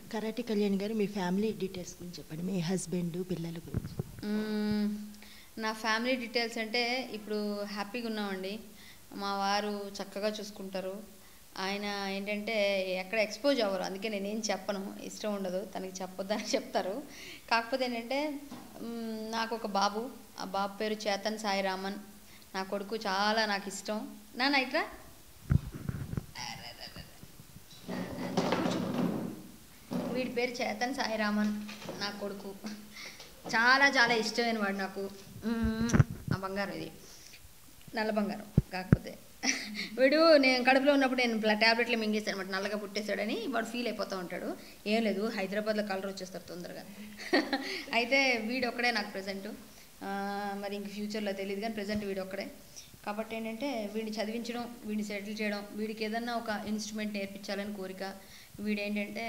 Karate Kalyan గారు మీ family details గురించి చెప్పండి మీ హస్బెండ్ పిల్లల గురించి మ్మ్. నా ఫ్యామిలీ డీటెయిల్స్ అంటే ఇప్పుడు హ్యాపీగా ఉన్నామండి మా వారు చక్కగా చూసుకుంటారు ఆయన ఏంటంటే ఎక్కడ ఎక్స్పోజ్ అవ్వరు అందుకే నేనేం చెప్పను ఇష్టం ఉండదు తనకి చెప్పొద్దని చెప్తారు కాకపోతే ఏంటంటే మ్మ్, నాకు ఒక బాబు ఆ బాబు పేరు చేతన్ సాయి రామన్ నా కొడుకు చాలా నాకు ఇష్టం నాన్న ఇట్రా వీడి పేరు చేతన్ సాయి రామన్ నా కొడుకు చాలా చాలా ఇష్టమైన వాడు నాకు మ్మ్. ఆ బంగారం ఇది నల్ల బంగారం కాకపోతే వీడు నేను కడుపులో ఉన్నప్పుడు నేను బ్లడ్ ట్యాబ్లెట్లు మింగేసాను అనమాట నల్లగా పుట్టేశాడని వాడు ఫీల్ అయిపోతూ ఉంటాడు ఏం లేదు హైదరాబాద్లో కలర్ వచ్చేస్తారు తొందరగా అయితే వీడు ఒక్కడే నాకు ప్రజెంట్ మరి ఇంక ఫ్యూచర్లో తెలియదు కానీ ప్రజెంట్ వీడు ఒక్కడే కాబట్టి ఏంటంటే వీడిని చదివించడం వీడిని సెటిల్ చేయడం వీడికి ఏదన్నా ఒక ఇన్స్ట్రుమెంట్ నేర్పించాలని కోరిక వీడు ఏంటంటే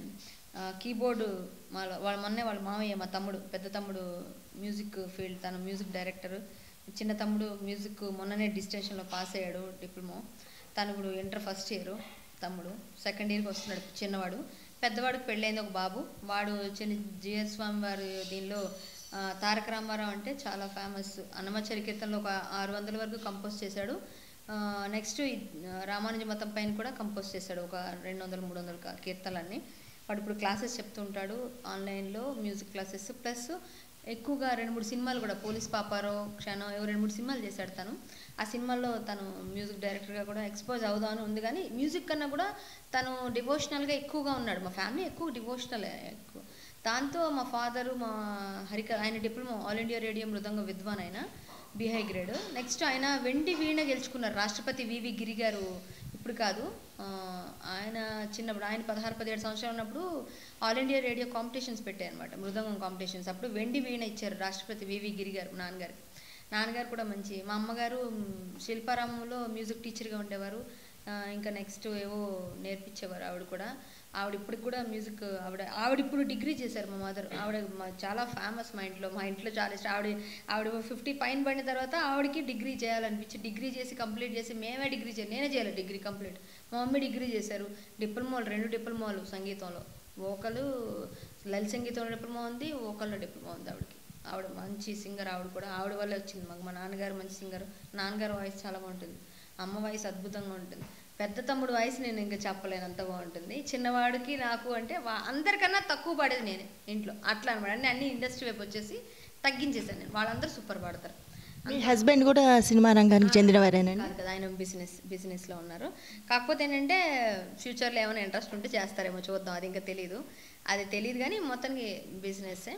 కీబోర్డు వాళ్ళ వాళ్ళ మొన్నే వాళ్ళ మామయ్య మా తమ్ముడు పెద్ద తమ్ముడు మ్యూజిక్ ఫీల్డ్ తను మ్యూజిక్ డైరెక్టర్ చిన్న తమ్ముడు మ్యూజిక్ మొన్ననే డిస్టింక్షన్లో పాస్ అయ్యాడు డిప్లొమా తను ఇప్పుడు ఇంటర్ ఫస్ట్ ఇయర్ తమ్ముడు సెకండ్ ఇయర్కి వస్తున్నాడు చిన్నవాడు పెద్దవాడికి పెళ్ళైంది ఒక బాబు వాడు చిన్న జిఎస్ స్వామి వారి దీనిలో ఆ, తారక రామారావు అంటే చాలా ఫేమస్ అన్నమచరి కీర్తనలో ఒక ఆరు వందల వరకు కంపోజ్ చేశాడు నెక్స్ట్ రామానుజ మతం పైన కూడా కంపోజ్ చేశాడు ఒక రెండు వందలు మూడు వందల క- కీర్తనలన్నీ వాడు ఇప్పుడు క్లాసెస్ చెప్తుంటాడు ఆన్లైన్లో మ్యూజిక్ క్లాసెస్ ప్లస్ ఎక్కువగా రెండు మూడు సినిమాలు కూడా పోలీస్ పాపారో క్షణం ఏవో రెండు మూడు సినిమాలు చేశాడు తను ఆ సినిమాల్లో తను మ్యూజిక్ డైరెక్టర్గా కూడా ఎక్స్పోజ్ అవుదామని ఉంది కానీ మ్యూజిక్ కన్నా కూడా తను డివోషనల్గా ఎక్కువగా ఉన్నాడు మా ఫ్యామిలీ ఎక్కువ డివోషనల్ ఎక్కువ దాంతో మా ఫాదరు మా హరిక ఆయన డిప్లొమా ఆల్ ఇండియా రేడియో మృదంగ విద్వాన్ ఆయన బిహై గ్రేడ్ నెక్స్ట్ ఆయన వెండి వీణ గెలుచుకున్నారు రాష్ట్రపతి వివి గిరి గారు ఇప్పుడు కాదు ఆ, ఆయన చిన్నప్పుడు ఆయన పదహారు పదిహేడు సంవత్సరాలు ఉన్నప్పుడు ఆల్ ఇండియా రేడియో కాంపిటీషన్స్ పెట్టాయి అనమాట మృదంగం కాంపిటీషన్స్ అప్పుడు వెండి వీణ ఇచ్చారు రాష్ట్రపతి వివి గిరి గారు నాన్నగారికి నాన్నగారు కూడా మంచి మా అమ్మగారు మ్, శిల్పారామంలో మ్యూజిక్ టీచర్గా ఉండేవారు ఆ, ఇంకా నెక్స్ట్ ఏవో నేర్పించేవారు ఆవిడ కూడా ఆవిడ ఇప్పటికి కూడా మ్యూజిక్ ఆవిడ ఆవిడ ఇప్పుడు డిగ్రీ చేశారు మా మదర్ ఆవిడ మా చాలా ఫేమస్ మా ఇంట్లో మా ఇంట్లో చాలా ఇష్టం ఆవిడ ఆవిడ ఫిఫ్టీ పైన పడిన తర్వాత ఆవిడకి డిగ్రీ చేయాలనిపించి డిగ్రీ చేసి కంప్లీట్ చేసి మేమే డిగ్రీ చేయాలి నేనే చేయాలి డిగ్రీ కంప్లీట్ మా మమ్మీ డిగ్రీ చేశారు డిప్లొమాలు రెండు డిప్లొమాలు సంగీతంలో వోకలు లలిత సంగీతంలో డిప్లొమా ఉంది వోకల్లో డిప్లొమా ఉంది ఆవిడకి ఆవిడ మంచి సింగర్ ఆవిడ కూడా ఆవిడ వల్లే వచ్చింది మాకు మా నాన్నగారు మంచి సింగర్ నాన్నగారు వాయిస్ చాలా బాగుంటుంది అమ్మ వాయిస్ అద్భుతంగా ఉంటుంది పెద్ద తమ్ముడు వాయిస్ నేను ఇంకా చెప్పలేను అంత బాగుంటుంది చిన్నవాడికి నాకు అంటే వా- అందరికన్నా తక్కువ పాడేది నేనే ఇంట్లో అట్లా అనమాట అన్ని అన్ని ఇండస్ట్రీ వైపు వచ్చేసి తగ్గించేసాను నేను వాళ్ళందరూ సూపర్ పాడతారు మీ హస్బెండ్ కూడా సినిమా రంగానికి చెందినవారేనండి కాదు కదా ఆయన బిజినెస్ బిజినెస్లో ఉన్నారు కాకపోతే ఏంటంటే ఫ్యూచర్లో ఏమైనా ఇంట్రెస్ట్ ఉంటే చేస్తారేమో చూద్దాం అది ఇంకా తెలియదు అది తెలియదు కానీ మొత్తానికి బిజినెస్సే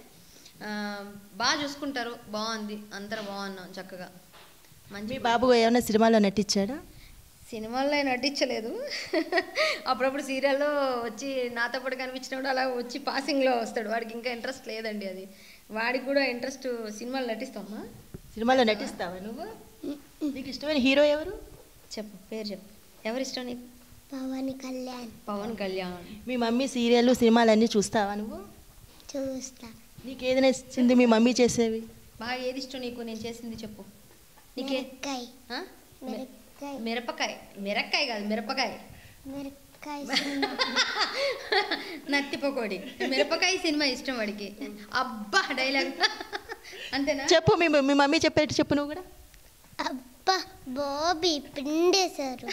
బాగా చూసుకుంటారు బాగుంది అందరూ బాగున్నాం చక్కగా మీ మంచి బాబు ఏమైనా సినిమాలో నటించాడా సినిమాల్లో నటించలేదు అప్పుడప్పుడు సీరియల్లో వచ్చి నాతో పాటు కనిపించినప్పుడు అలా వచ్చి పాసింగ్లో వస్తాడు వాడికి ఇంకా ఇంట్రెస్ట్ లేదండి అది వాడికి కూడా ఇంట్రెస్ట్ సినిమాలు నటిస్తామా సినిమాలో నటిస్తావా నువ్వు నీకు ఇష్టమైన హీరో ఎవరు చెప్పు పేరు చెప్పు ఎవరిష్టం నీకు పవన్ కళ్యాణ్ పవన్ కళ్యాణ్ మీ మమ్మీ సీరియల్ సినిమాలన్నీ చూస్తావా నువ్వు చూస్తా నీకు ఏది నచ్చింది మీ మమ్మీ చేసేవి బాగా ఏది ఇష్టం నీకు నేను చేసింది చెప్పు నీకే మిరపకాయ ఆ? మె- మిరపకాయ మిరపకాయ మిరక్కాయ కాదు మిరపకాయ మిరపకాయ సినిమా నత్తి పకోడి మిరపకాయ సినిమా ఇష్టం వాడికి అబ్బా డైలాగ్ అంతేనా చెప్పు మీ మీ మమ్మీ చెప్పేట్టు చెప్పు నువ్వు కూడా అబ్బా బాబీ పిండేశారు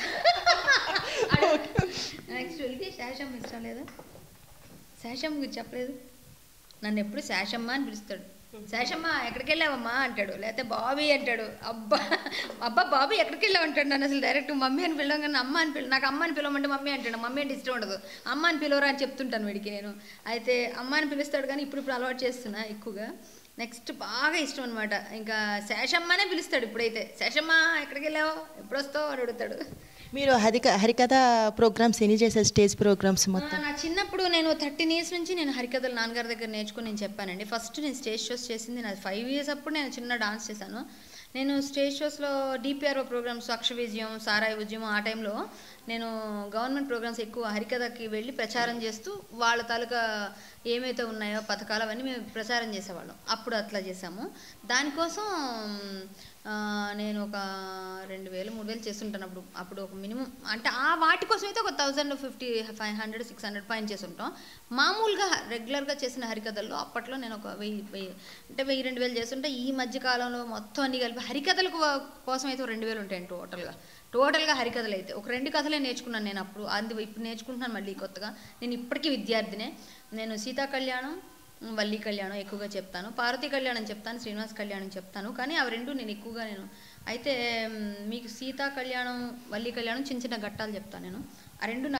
నెక్స్ట్ ఇది శేషమ్మ ఇష్టం లేదా శేషమ్మ గురించి చెప్పలేదు నన్ను ఎప్పుడు శేషమ్మ అని పిలుస్తాడు శేషమ్మ ఎక్కడికి వెళ్ళావమ్మా అంటాడు లేకపోతే బాబీ అంటాడు అబ్బా అబ్బా బాబీ ఎక్కడికి వెళ్ళావు అంటాడు నన్ను అసలు డైరెక్ట్ మమ్మీ అని పిలవం కానీ అమ్మ అని పిల నాకు అమ్మ అని పిలవమంటే మమ్మీ అంటాడు మమ్మీ అంటే ఇష్టం ఉండదు అమ్మ అని పిలవరా అని చెప్తుంటాను వీడికి నేను అయితే అమ్మ అని పిలుస్తాడు కానీ ఇప్పుడు ఇప్పుడు అలవాటు చేస్తున్నా ఎక్కువగా నెక్స్ట్ బాగా ఇష్టం అనమాట ఇంకా శేషమ్మనే పిలుస్తాడు ఇప్పుడైతే శేషమ్మ ఎక్కడికి వెళ్ళావు ఎప్పుడు వస్తావు అని అడుగుతాడు మీరు హరిక హరికథ ప్రోగ్రామ్స్ ఎన్ని చేశారు స్టేజ్ ప్రోగ్రామ్స్ మొత్తం ఆ, నా చిన్నప్పుడు నేను థర్టీన్ ఇయర్స్ నుంచి నేను హరికథలు నాన్నగారి దగ్గర నేర్చుకుని నేను చెప్పానండి ఫస్ట్ నేను స్టేజ్ షోస్ చేసింది నాది ఫైవ్ ఇయర్స్ అప్పుడు నేను చిన్న డాన్స్ చేశాను నేను స్టేజ్ షోస్లో డిపిఆర్ఓ ప్రోగ్రామ్స్ అక్ష విజయం సారాయి ఉద్యమం ఆ టైంలో నేను గవర్నమెంట్ ప్రోగ్రామ్స్ ఎక్కువ హరికథకి వెళ్ళి ప్రచారం చేస్తూ వాళ్ళ తాలూకా ఏమైతే ఉన్నాయో పథకాలు అవన్నీ మేము ప్రచారం చేసేవాళ్ళం అప్పుడు అట్లా చేసాము దానికోసం ఆ, నేను ఒక రెండు వేలు మూడు వేలు చేస్తుంటాను అప్పుడు అప్పుడు ఒక మినిమం అంటే ఆ వాటి కోసం అయితే ఒక thousand fifty five hundred six hundred పైన చేస్తుంటాం మామూలుగా రెగ్యులర్గా చేసిన హరికథల్లో అప్పట్లో నేను ఒక వెయ్యి వెయ్యి అంటే వెయ్యి రెండు వేలు చేస్తుంటే ఈ మధ్య కాలంలో మొత్తం అన్ని కలిపి హరికథల కోసం అయితే ఒక రెండు వేలు ఉంటాయండి టోటల్గా టోటల్గా హరికథలు అయితే ఒక రెండు కథలే నేర్చుకున్నాను నేను అప్పుడు అందు ఇప్పుడు నేర్చుకుంటున్నాను మళ్ళీ కొత్తగా నేను ఇప్పటికీ విద్యార్థినే నేను సీతా కళ్యాణం వల్లి కళ్యాణం ఎక్కువగా చెప్తాను పార్వతీ కళ్యాణం చెప్తాను శ్రీనివాస్ కళ్యాణం చెప్తాను కానీ అవి రెండు నేను ఎక్కువగా నేను అయితే మ్, మీకు సీతా కళ్యాణం వల్లి కళ్యాణం చిన్న చిన్న ఘట్టాలు చెప్తాను నేను ఆ రెండు